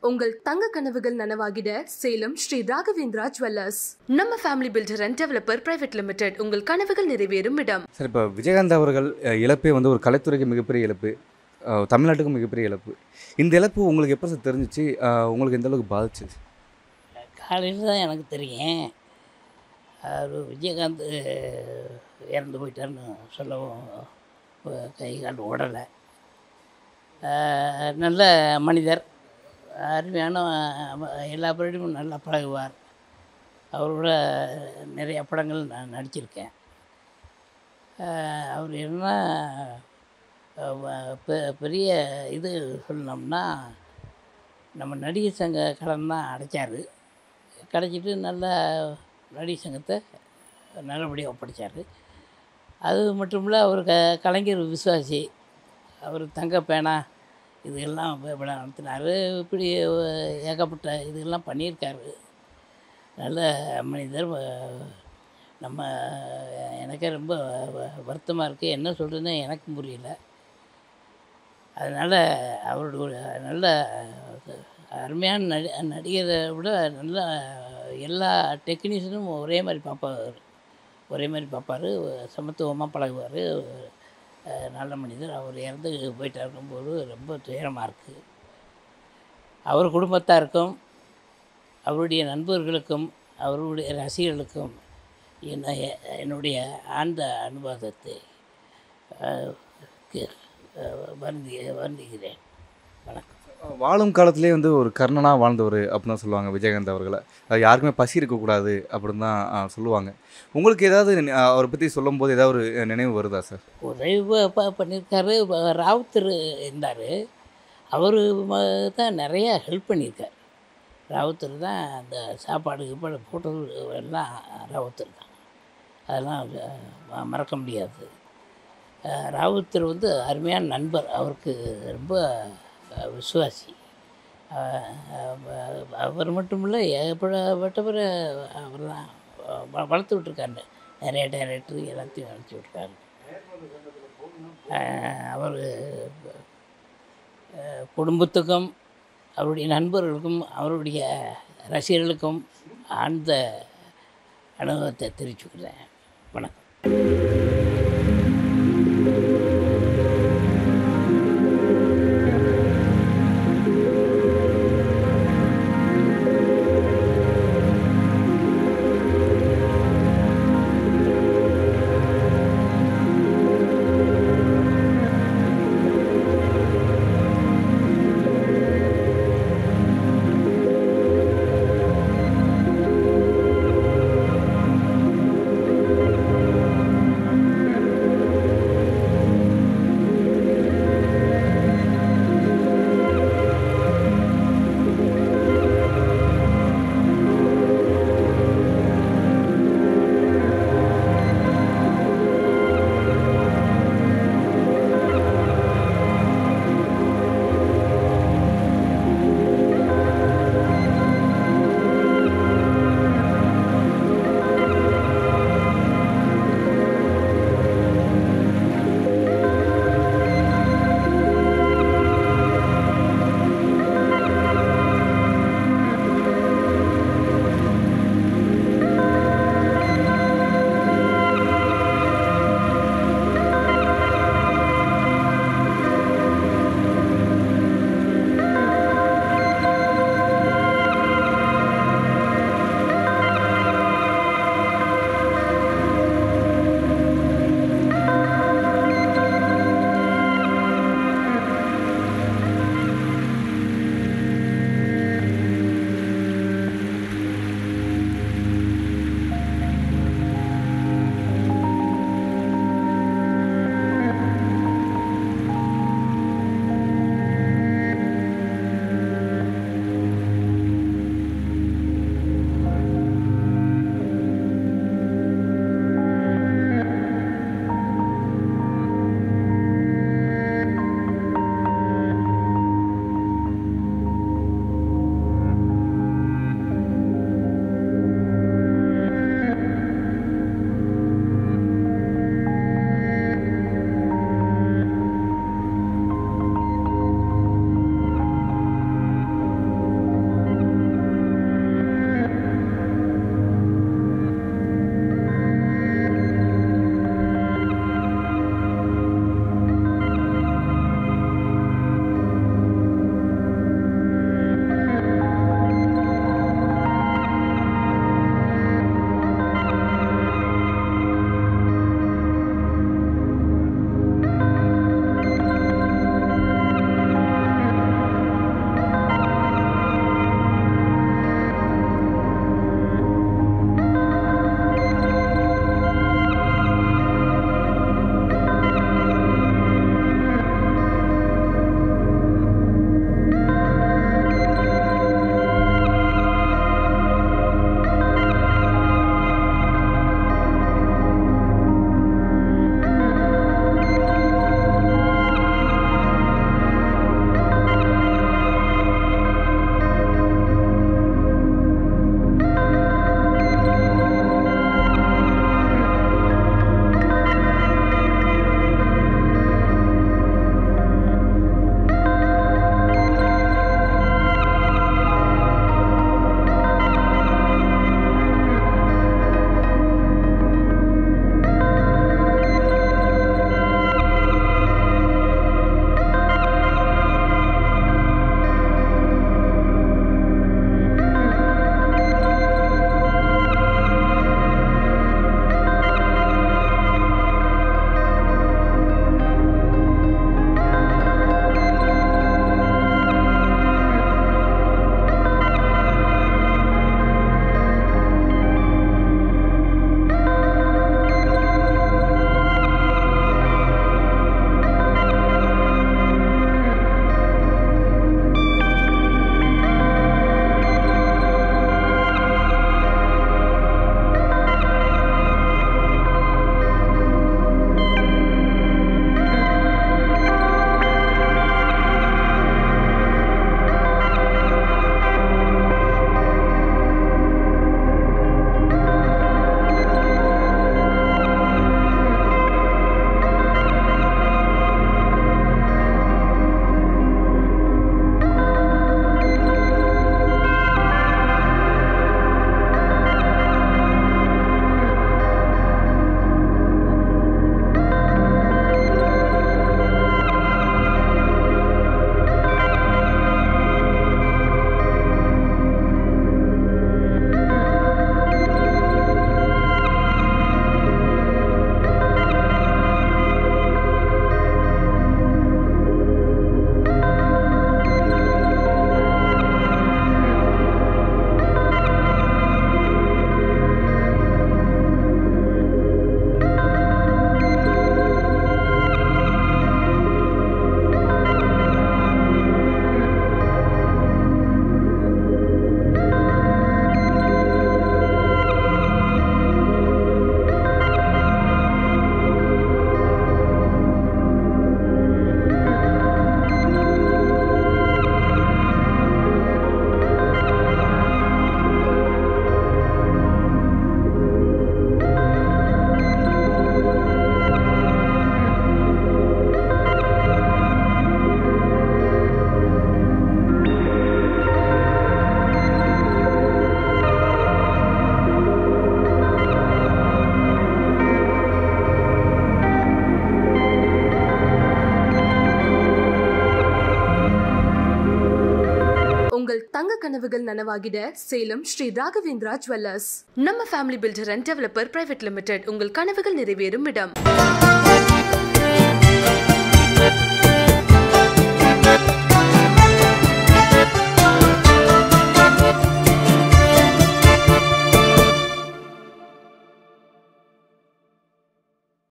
உங்கள் தங்க கனவுகள் நனவாகிட சேலம் ஸ்ரீ ராகவேந்திரா ஜுவல்லர்ஸ் நம்ம family builder and developer private limited உங்கள் கனவுகள் நிறைவேறும் இடம் சார் இப்போ விஜயகாந்த் அவர்கள் அஹ், இழப்பே வந்து ஒரு கலைத்துறைக்கு மிகப்பெரிய இழப்பு அஹ், தமிழ்நாட்டுக்கும் மிகப்பெரிய இழப்பு இந்த இழப்பு உங்களுக்கு எப்போ சார் தெரிஞ்சிச்சு அஹ், உங்களுக்கு எந்த அளவுக்கு பாதிச்சுது காலையில் தான் எனக்கு தெரியும் அவர் விஜயகாந்த் இறந்து போயிட்டார்னு சொல்லவும் அஹ், கை கால் ஓடலை அஹ், நல்ல மனிதர் அருமையான அஹ், எல்லா படமும் நல்லா பழகுவார் அவரோட நிறைய படங்கள் நான் நடிச்சிருக்கேன் அஹ், அவர் என்ன அஹ், வ- பெ- பெரிய இது சொல்லணும்னா நம்ம நடிகர் சங்க கடன் தான் அடைச்சார் கிடச்சிட்டு நல்ல நடிகர் சங்கத்தை நல்லபடியாக ஒப்படைச்சார் அது மட்டும் இல்லை அவர் க கலைஞர் விசுவாசி அவர் தங்க பேனா இதெல்லாம் விழா நடத்தினார் இப்படி ஏகப்பட்ட இதெல்லாம் பண்ணியிருக்காரு நல்ல மனிதர் வ- நம்ம எனக்கே ரொம்ப வருத்தமாக இருக்குது என்ன சொல்கிறதுன்னு எனக்கு புரியல அதனால் அவருடைய ஒரு நல்ல அருமையான நடி நடிகரை விட நல்ல எல்லா டெக்னீஷியனும் ஒரே மாதிரி பார்ப்பார் ஒரே மாதிரி பார்ப்பார் சமத்துவமாக பழகுவார் நல்ல மனிதர் அவர் இறந்து போயிட்டாருக்கும்போது ரொம்ப துயரமாக இருக்குது அவர் குடும்பத்தாருக்கும் அவருடைய நண்பர்களுக்கும் அவருடைய ரசிகர்களுக்கும் என்ன என்னுடைய ஆழ்ந்த அனுபவத்தை அஹ், கு- அஹ், வருந்தி வருந்துகிறேன் வணக்கம் வாழும் காலத்திலே வந்து ஒரு கர்ணனாக வாழ்ந்தவர் அப்படின்னு தான் சொல்லுவாங்க விஜயகாந்த் அவர்களை அது யாருக்குமே பசி இருக்கக்கூடாது அப்படின்னு தான் அஹ், சொல்லுவாங்க உங்களுக்கு ஏதாவது அஹ், அவரை பற்றி சொல்லும்போது ஏதாவது ஒரு நினைவு வருதா சார் உதவி ப- ப- பண்ணியிருக்காரு வ- ராவுத்தர் இருந்தார் அவர் தான் நிறையா ஹெல்ப் பண்ணியிருக்கார் ராவுத்தர் தான் அந்த சாப்பாடு கீப்பாடு போட்டது எல்லாம் ராவுத்தர் தான் அதெல்லாம் ம- மறக்க முடியாது அஹ் ராவுத்தர் வந்து அருமையான நண்பர் அவருக்கு ரொம்ப அஹ், விசுவாசி அஹ், அஹ், அவர் மட்டும் இல்லை ஏகப்பட்டவர் அவர் தான் வ- வளர்த்து விட்ருக்காரு நிறைய டைரக்டர் எல்லாத்தையும் வளர்த்து விட்ருக்காரு அவர் குடும்பத்துக்கும் அவருடைய நண்பர்களுக்கும் அவருடைய ரசிகர்களுக்கும் ஆழ்ந்த அனுபவத்தை தெரிவிச்சுக்கிறேன் வணக்கம் உங்க கனவுகள் நனவாகிட சேலம் ஸ்ரீ ராகவேந்திரா ஜுவல்லர்ஸ் நம்ம family builder and developer private limited உங்கள் கனவுகள் நிறைவேறும் இடம்